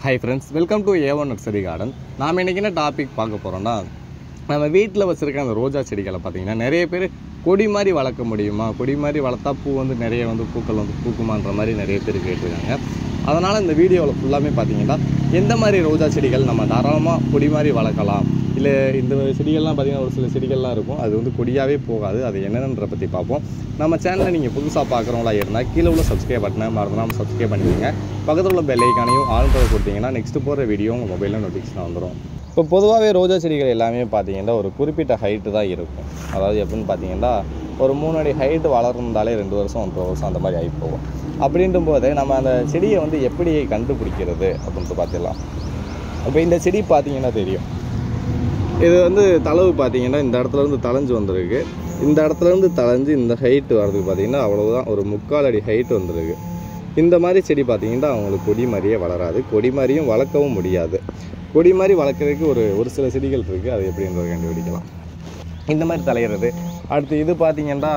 hi friends welcome to A one nursery garden நாம் இன்றைக்கி என்ன டாபிக் பார்க்க போகிறோம்னா நம்ம வீட்டில் வச்சுருக்க அந்த ரோஜா செடிகளை பார்த்தீங்கன்னா நிறைய பேர் கொடி மாதிரி வளர்க்க முடியுமா கொடி மாதிரி வளர்த்தா பூ வந்து நிறைய வந்து பூக்கள் வந்து பூக்குமான்ற மாதிரி நிறைய பேர் கேட்டிருக்காங்க அதனால் இந்த வீடியோவில் ஃபுல்லாமே பார்த்தீங்கன்னா எந்த மாதிரி ரோஜா செடிகள் நம்ம தாராளமாக கொடி மாதிரி வளர்க்கலாம் இல்லை இந்த செடிகள்லாம் பார்த்தீங்கன்னா ஒரு சில செடிகள்லாம் இருக்கும் அது வந்து கொடியாகவே போகாது அது என்னென்னன்ற பற்றி பார்ப்போம் நம்ம சேனலை நீங்கள் புதுசாக பார்க்குறவங்களா இருந்தால் கீழே உள்ள சப்ஸ்கிரைப் பட்டனை மறந்துடாமல் சப்ஸ்கிரைப் பண்ணிக்கோங்க பக்கத்தில் உள்ள பெல் ஐக்கானையும் ஆல் தர கொடுத்தீங்கன்னா நெக்ஸ்ட்டு போகிற வீடியோ உங்கள் மொபைலில் நோட்டிஃபிகேஷன் வந்துடும் இப்போ பொதுவாகவே ரோஜா செடிகள் எல்லாமே பார்த்தீங்கன்னா ஒரு குறிப்பிட்ட ஹைட்டு தான் இருக்கும் அதாவது எப்படின்னு பார்த்தீங்கன்னா ஒரு மூணு அடி ஹைட்டு வளர்ந்தாலே ரெண்டு வருஷம் ஒன்றரை வருஷம் அந்த மாதிரி ஆகி போகும் அப்படின்றும் போது நம்ம அந்த செடியை வந்து எப்படி கண்டுபிடிக்கிறது அப்படின்ட்டு பார்த்துடலாம் இப்போ இந்த செடி பார்த்தீங்கன்னா தெரியும் இது வந்து தளவு பார்த்தீங்கன்னா இந்த இடத்துல இருந்து தளைஞ்சு வந்திருக்கு இந்த இடத்துல இருந்து தளைஞ்சு இந்த ஹைட்டு வர்றதுக்கு பார்த்தீங்கன்னா அவ்வளவுதான் ஒரு முக்கால் அடி ஹைட் வந்திருக்கு இந்த மாதிரி செடி பார்த்தீங்கன்னா அவங்களுக்கு கொடி மாதிரியே வளராது கொடி மாதிரியும் வளர்க்கவும் முடியாது கொடி மாதிரி வளர்க்குறதுக்கு ஒரு ஒரு சில செடிகள் இருக்குது அது எப்படின்றத கண்டுபிடிக்கலாம் இந்த மாதிரி தலையிறது அடுத்து இது பார்த்தீங்கன்னா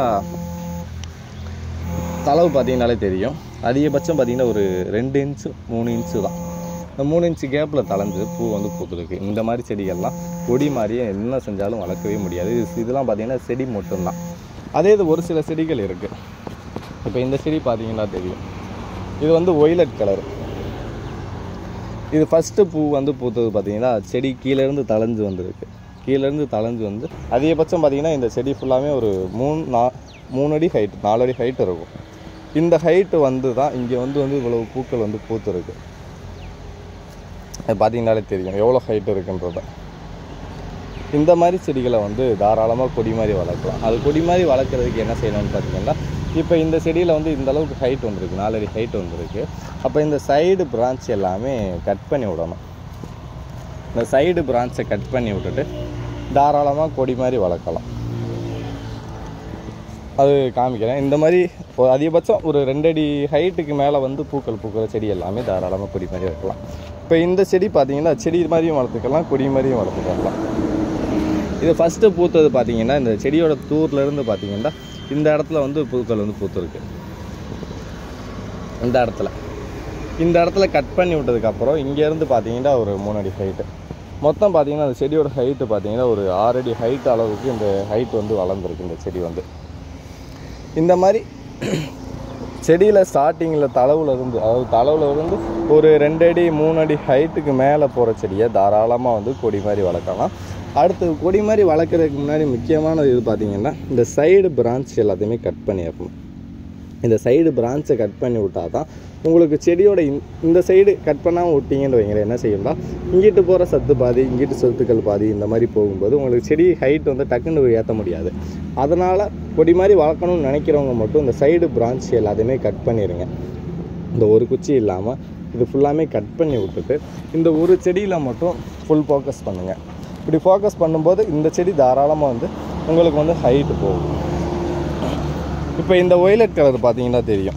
தளவு பார்த்தீங்கன்னாலே தெரியும் அதிகபட்சம் பார்த்தீங்கன்னா ஒரு ரெண்டு இன்ச்சு மூணு இன்ச்சு தான் இந்த மூணு இன்ச்சு கேப்பில் தளைஞ்சு பூ வந்து பூத்துருக்கு இந்த மாதிரி செடிகள்லாம் கொடி மாதிரியே என்ன செஞ்சாலும் வளர்க்கவே முடியாது இது இதெல்லாம் பார்த்தீங்கன்னா செடி மட்டும்தான் அதே இது ஒரு சில செடிகள் இருக்குது இப்போ இந்த செடி பார்த்தீங்கன்னா தெரியும் இது வந்து ஒய்லட் கலர் இது ஃபஸ்ட்டு பூ வந்து பூத்தது பார்த்தீங்கன்னா செடி கீழேருந்து தளைஞ்சு வந்திருக்கு கீழேருந்து தளைஞ்சு வந்து அதிகபட்சம் பார்த்தீங்கன்னா இந்த செடி ஃபுல்லாமே ஒரு மூணு நா மூணு அடி ஹைட் நாலு அடி ஹைட் இருக்கும் இந்த ஹைட்டு வந்து தான் இங்கே வந்து வந்து இவ்வளவு பூக்கள் வந்து பூத்துருக்கு அது பார்த்தீங்கன்னாலே தெரியும் எவ்வளோ ஹைட் இருக்குன்றத இந்த மாதிரி செடிகளை வந்து தாராளமாக கொடி மாதிரி வளர்க்கலாம் அது கொடி மாதிரி வளர்க்குறதுக்கு என்ன செய்யணும்னு பார்த்தீங்கன்னா இப்போ இந்த செடியில் வந்து இந்த அளவுக்கு ஹைட் வந்திருக்கு நாலடி ஹைட் வந்திருக்கு அப்போ இந்த சைடு பிரான்ச் எல்லாமே கட் பண்ணி விடணும் இந்த சைடு பிரான்ச்சை கட் பண்ணி விட்டுட்டு தாராளமாக கொடி மாதிரி வளர்க்கலாம் அது காமிக்கிறேன் இந்த மாதிரி ஒரு அதிகபட்சம் ஒரு ரெண்டடி ஹைட்டுக்கு மேலே வந்து பூக்கள் பூக்கிற செடி எல்லாமே தாராளமாக கொடி மாதிரி வைக்கலாம் இப்போ இந்த செடி பார்த்தீங்கன்னா செடி மாதிரியும் வளர்த்துக்கலாம் கொடி மாதிரியும் வளர்த்துக்கலாம் இது ஃபஸ்ட்டு பூத்தது பார்த்தீங்கன்னா இந்த செடியோட தூர்லேருந்து பார்த்தீங்கன்னா இந்த இடத்துல வந்து பூக்கள் வந்து பூத்துருக்கு இந்த இடத்துல இந்த இடத்துல கட் பண்ணி விட்டதுக்கப்புறம் இங்கேருந்து பார்த்தீங்கன்னா ஒரு மூணு அடி ஹைட்டு மொத்தம் பார்த்தீங்கன்னா அந்த செடியோட ஹைட்டு பார்த்தீங்கன்னா ஒரு ஆறு அடி ஹைட் அளவுக்கு இந்த ஹைட் வந்து வளர்ந்துருக்கு இந்த செடி வந்து இந்த மாதிரி செடியில் ஸ்டார்டிங்கில் தளவுல இருந்து அதாவது தளவுல இருந்து ஒரு ரெண்டு அடி மூணு அடி ஹைட்டுக்கு மேலே போகிற செடியை தாராளமாக வந்து கொடி மாதிரி வளர்க்கலாம் அடுத்து கொடி மாதிரி வளர்க்குறதுக்கு முன்னாடி முக்கியமானது இது பார்த்தீங்கன்னா இந்த சைடு பிரான்ச் எல்லாத்தையுமே கட் பண்ணிடணும் இந்த சைடு பிரான்ச்சை கட் பண்ணி விட்டால் தான் உங்களுக்கு செடியோட இந்த- இந்த சைடு கட் பண்ணாமல் விட்டீங்கன்னு வைங்களேன் என்ன செய்யும்னா இங்கிட்டு போகிற சத்து பாதி இங்கிட்டு சத்துக்கள் பாதி இந்த மாதிரி போகும்போது உங்களுக்கு செடி ஹைட் வந்து டக்குன்னு ஏற்ற முடியாது அதனால் கொடி மாதிரி வளர்க்கணும்னு நினைக்கிறவங்க மட்டும் இந்த சைடு பிரான்ச் எல்லாத்தையுமே கட் பண்ணிடுங்க இந்த ஒரு குச்சி இல்லாமல் இது ஃபுல்லாமே கட் பண்ணி விட்டுட்டு இந்த ஒரு செடியில் மட்டும் ஃபுல் ஃபோக்கஸ் பண்ணுங்கள் இப்படி ஃபோக்கஸ் பண்ணும்போது இந்த செடி தாராளமாக வந்து உங்களுக்கு வந்து ஹைட்டு போகும் இப்போ இந்த ஒய்லட் கலர் பார்த்தீங்கன்னா தெரியும்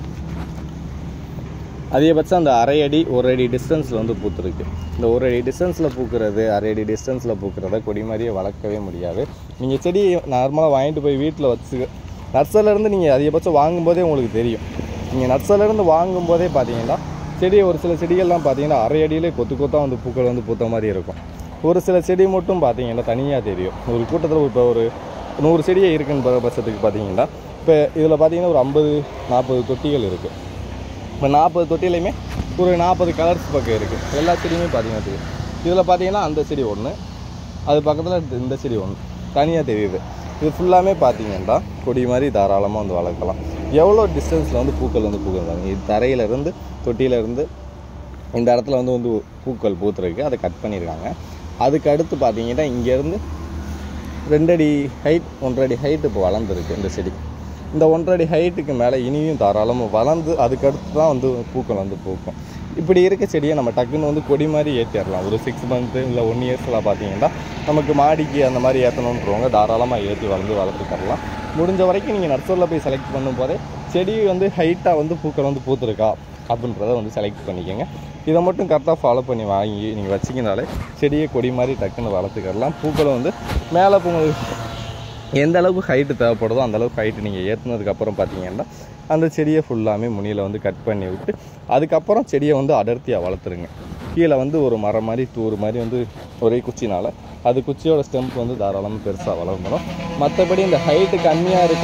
அதிகபட்சம் அந்த அரை அடி ஒரு அடி டிஸ்டன்ஸில் வந்து பூத்துருக்கு இந்த ஒரு அடி டிஸ்டன்ஸில் பூக்கிறது அரை அடி டிஸ்டன்ஸில் பூக்கிறத கொடி மாதிரியே வளர்க்கவே முடியாது நீங்கள் செடி நார்மலாக வாங்கிட்டு போய் வீட்டில் வச்சு நர்சரிலேருந்து நீங்கள் அதிகபட்சம் வாங்கும்போதே உங்களுக்கு தெரியும் நீங்கள் நர்சரிலேருந்து வாங்கும்போதே பார்த்தீங்கன்னா செடி ஒரு சில செடிகள்லாம் பார்த்தீங்கன்னா அரை அடியிலே கொத்து கொத்தாக வந்து பூக்கள் வந்து பூத்த மாதிரி இருக்கும் ஒரு சில செடி மட்டும் பார்த்தீங்கன்னா தனியாக தெரியும் ஒரு கூட்டத்தில் இப்போ ஒரு நூறு செடியே இருக்குன்னு ப- பட்சத்துக்கு பார்த்தீங்கன்னா இப்போ இதில் பார்த்தீங்கன்னா ஒரு ஐம்பது நாற்பது தொட்டிகள் இருக்குது இப்போ நாற்பது தொட்டிலையுமே ஒரு நாற்பது கலர்ஸ் பக்கம் இருக்குது எல்லா செடியுமே பார்த்தீங்கன்னா தெரியும் இதில் பார்த்தீங்கன்னா அந்த செடி ஒன்று அது பக்கத்தில் இந்த செடி ஒன்று தனியாக தெரியுது இது ஃபுல்லாமே பார்த்தீங்கன்னா கொடி மாதிரி தாராளமாக வந்து வளர்க்கலாம் எவ்வளோ டிஸ்டன்ஸில் வந்து பூக்கள் வந்து பூக்கள் இது தரையிலேருந்து தொட்டியிலேருந்து இந்த இடத்துல வந்து வந்து பூக்கள் பூத்துருக்கு அதை கட் பண்ணியிருக்காங்க அதுக்கு அடுத்து பார்த்தீங்கன்னா இங்கேருந்து ரெண்டடி ஹைட் ஒன்றரை ஹைட் இப்போ வளர்ந்துருக்கு இந்த செடி இந்த ஒன்றரை ஹைட்டுக்கு மேலே இனியும் தாராளமாக வளர்ந்து அதுக்கடுத்து தான் வந்து பூக்கள் வந்து பூக்கும் இப்படி இருக்க செடியை நம்ம டக்குன்னு வந்து கொடி மாதிரி ஏற்றிடலாம் ஒரு சிக்ஸ் மந்த்து இல்லை ஒன் இயர்ஸ்லாம் பார்த்தீங்கன்னா நமக்கு மாடிக்கு அந்த மாதிரி ஏற்றணுன்றவங்க தாராளமாக ஏற்றி வளர்ந்து வளர்த்துக்கரலாம் முடிஞ்ச வரைக்கும் நீங்கள் நர்சரியில் போய் செலக்ட் பண்ணும்போதே செடி வந்து ஹைட்டாக வந்து பூக்கள் வந்து பூத்துருக்கா அப்படின்றத வந்து செலக்ட் பண்ணிக்கோங்க இதை மட்டும் கரெக்டாக ஃபாலோ பண்ணி வாங்கி நீங்கள் வச்சிங்கனாலே செடியை கொடி மாதிரி டக்குன்னு வளர்த்துக்கலாம் பூக்களும் வந்து மேலே பூ எந்த அளவுக்கு ஹைட்டு தேவைப்படுதோ அந்த அளவுக்கு ஹைட்டு நீங்கள் ஏற்றுனதுக்கப்புறம் பார்த்தீங்கன்னா அந்த செடியை ஃபுல்லாமே முனியில் வந்து கட் பண்ணி விட்டு அதுக்கப்புறம் செடியை வந்து அடர்த்தியாக வளர்த்துருங்க கீழே வந்து ஒரு மரம் மாதிரி தூர் மாதிரி வந்து ஒரே குச்சினால அது குச்சியோட ஸ்டெம்ப் வந்து தாராளமாக பெருசாக வளர்ந்துடும் மற்றபடி இந்த ஹைட்டு கம்மியாக இருக்க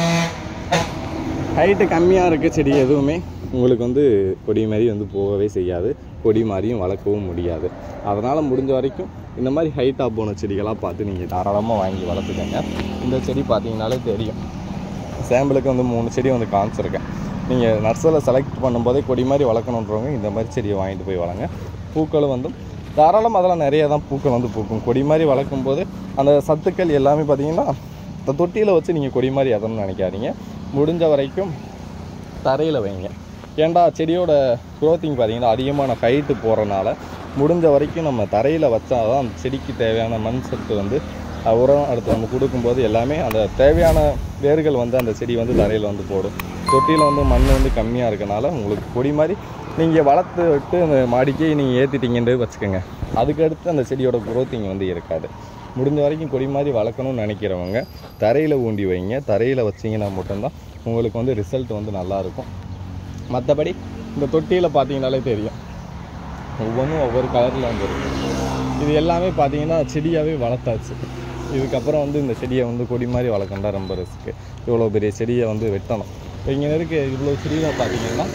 ஹைட்டு கம்மியாக இருக்க செடி எதுவுமே உங்களுக்கு வந்து கொடி மாதிரி வந்து போகவே செய்யாது கொடி மாதிரியும் வளர்க்கவும் முடியாது அதனால் முடிஞ்ச வரைக்கும் இந்த மாதிரி ஹைட்டாக போன செடிகளாக பார்த்து நீங்கள் தாராளமாக வாங்கி வளர்த்துக்கங்க இந்த செடி பார்த்தீங்கனாலே தெரியும் சாம்பிளுக்கு வந்து மூணு செடி வந்து காமிச்சிருக்கேன் நீங்கள் நர்சரியில் செலக்ட் பண்ணும்போதே கொடி மாதிரி வளர்க்கணுன்றவங்க இந்த மாதிரி செடியை வாங்கிட்டு போய் வளங்க பூக்களும் வந்து தாராளமாக அதெல்லாம் நிறைய தான் பூக்கள் வந்து பூக்கும் கொடி மாதிரி வளர்க்கும் போது அந்த சத்துக்கள் எல்லாமே பார்த்தீங்கன்னா இந்த தொட்டியில் வச்சு நீங்கள் கொடி மாதிரி எதன்னு நினைக்காதீங்க முடிஞ்ச வரைக்கும் தரையில் வைங்க ஏன்டா செடியோட க்ரோத்திங் பார்த்தீங்கன்னா அதிகமான ஹைட்டு போகிறனால முடிஞ்ச வரைக்கும் நம்ம தரையில் வச்சா தான் அந்த செடிக்கு தேவையான மண் சத்து வந்து அஹ், உரம் அடுத்து நம்ம கொடுக்கும்போது எல்லாமே அந்த தேவையான வேர்கள் வந்து அந்த செடி வந்து தரையில் வந்து போடும் தொட்டியில் வந்து மண் வந்து கம்மியாக இருக்கனால உங்களுக்கு கொடி மாதிரி நீங்கள் வளர்த்து விட்டு அந்த மாடிக்கே நீங்கள் ஏற்றிட்டீங்கன்றது வச்சுக்கோங்க அதுக்கடுத்து அந்த செடியோட க்ரோத்திங் வந்து இருக்காது முடிஞ்ச வரைக்கும் கொடி மாதிரி வளர்க்கணும்னு நினைக்கிறவங்க தரையில் ஊண்டி வைங்க தரையில் வச்சிங்கன்னா மட்டும்தான் உங்களுக்கு வந்து ரிசல்ட் வந்து நல்லாயிருக்கும் மற்றபடி இந்த தொட்டியில் பார்த்தீங்கனாலே தெரியும் ஒவ்வொன்றும் ஒவ்வொரு கலரில் வந்துருக்கு இது எல்லாமே பார்த்தீங்கன்னா செடியாகவே வளர்த்தாச்சு இதுக்கப்புறம் வந்து இந்த செடியை வந்து கொடி மாதிரி வளர்க்கண்டா ரொம்ப ரிஸ்க்கு இவ்வளோ பெரிய செடியை வந்து வெட்டணும் இப்போ இங்கே இருக்க இவ்வளோ செடியில் பார்த்தீங்கன்னா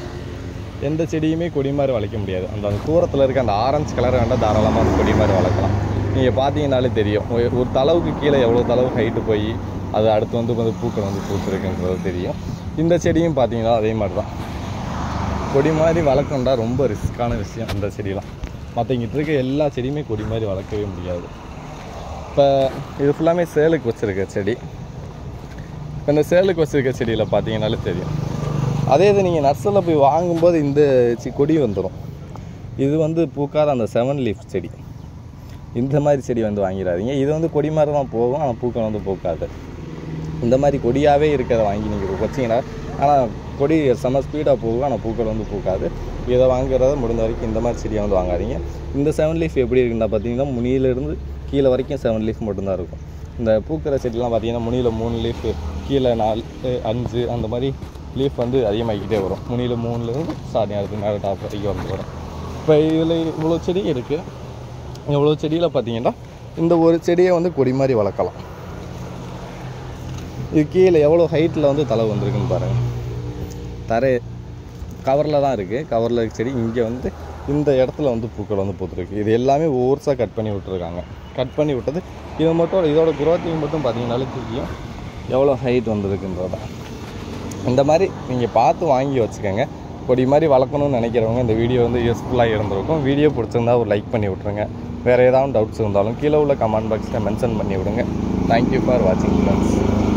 எந்த செடியுமே கொடி மாதிரி வளைக்க முடியாது அந்த அந்த தூரத்தில் இருக்க அந்த ஆரஞ்சு கலர் வேண்டாம் தாராளமாக அந்த கொடி மாதிரி வளர்க்கலாம் நீங்கள் பார்த்தீங்கனாலே தெரியும் ஒரு ஒரு தளவுக்கு கீழே எவ்வளோ தளவு ஹைட்டு போய் அது அடுத்து வந்து வந்து பூக்கள் வந்து பூத்துருக்குன்றது தெரியும் இந்த செடியும் பார்த்தீங்கன்னா அதே மாதிரி தான் கொடி மாதிரி வளர்க்கணுண்டா ரொம்ப ரிஸ்க்கான விஷயம் இந்த செடியெலாம் மற்ற இங்கிட்ட இருக்க எல்லா செடியுமே கொடி மாதிரி வளர்க்கவே முடியாது இப்போ இது ஃபுல்லாமே சேலுக்கு வச்சுருக்க செடி இப்போ இந்த சேலுக்கு வச்சுருக்க செடியில் பார்த்தீங்கன்னாலே தெரியும் அதே இது நீங்கள் நர்சரியில் போய் வாங்கும்போது இந்த சி கொடி வந்துடும் இது வந்து பூக்காத அந்த செவன் லீஃப் செடி இந்த மாதிரி செடி வந்து வாங்கிடாதீங்க இது வந்து கொடி மாதிரி தான் போகும் ஆனால் பூக்கள் வந்து பூக்காது இந்த மாதிரி கொடியாகவே இருக்கிறத வாங்கி நீங்கள் வச்சிங்கன்னா ஆனால் கொடி செம்ம ஸ்பீடாக போகும் ஆனால் பூக்கள் வந்து பூக்காது இதை வாங்குறத முடிஞ்ச வரைக்கும் இந்த மாதிரி செடியை வந்து வாங்காதீங்க இந்த செவன் லீஃப் எப்படி இருக்குன்னா பார்த்தீங்கன்னா முனியிலேருந்து கீழே வரைக்கும் செவன் லீஃப் மட்டும்தான் இருக்கும் இந்த பூக்கிற செடிலாம் பார்த்தீங்கன்னா முனியில் மூணு லீஃப் கீழே நாலு அஞ்சு அந்த மாதிரி லீஃப் வந்து அதிகமாகிக்கிட்டே வரும் முனியில் மூணுலேருந்து சாரி அடுத்து மேலே டாப் வரைக்கும் வந்து வரும் இப்போ இதில் இவ்வளோ செடி இருக்குது இவ்வளோ செடியில் பார்த்தீங்கன்னா இந்த ஒரு செடியை வந்து கொடி மாதிரி வளர்க்கலாம் இது கீழே எவ்வளோ ஹைட்டில் வந்து தலை வந்திருக்குன்னு பாருங்கள் தரை கவரில் தான் இருக்குது கவரில் இருக்க செடி இங்கே வந்து இந்த இடத்துல வந்து பூக்கள் வந்து பூத்துருக்கு இது எல்லாமே ஓர்ஸாக கட் பண்ணி விட்டுருக்காங்க கட் பண்ணி விட்டது இது மட்டும் இதோட குரோத்திங் மட்டும் பார்த்தீங்கன்னாலே தெரியும் எவ்வளோ ஹைட் வந்திருக்குன்றத இந்த மாதிரி நீங்கள் பார்த்து வாங்கி வச்சுக்கோங்க கொடி மாதிரி வளர்க்கணும்னு நினைக்கிறவங்க இந்த வீடியோ வந்து யூஸ்ஃபுல்லாக இருந்திருக்கும் வீடியோ பிடிச்சிருந்தா ஒரு லைக் பண்ணி விட்ருங்க வேறு ஏதாவது டவுட்ஸ் இருந்தாலும் கீழே உள்ள கமெண்ட் பாக்ஸில் மென்ஷன் பண்ணி விடுங்க தேங்க்யூ ஃபார் வாட்சிங் ஃப்ரெண்ட்ஸ்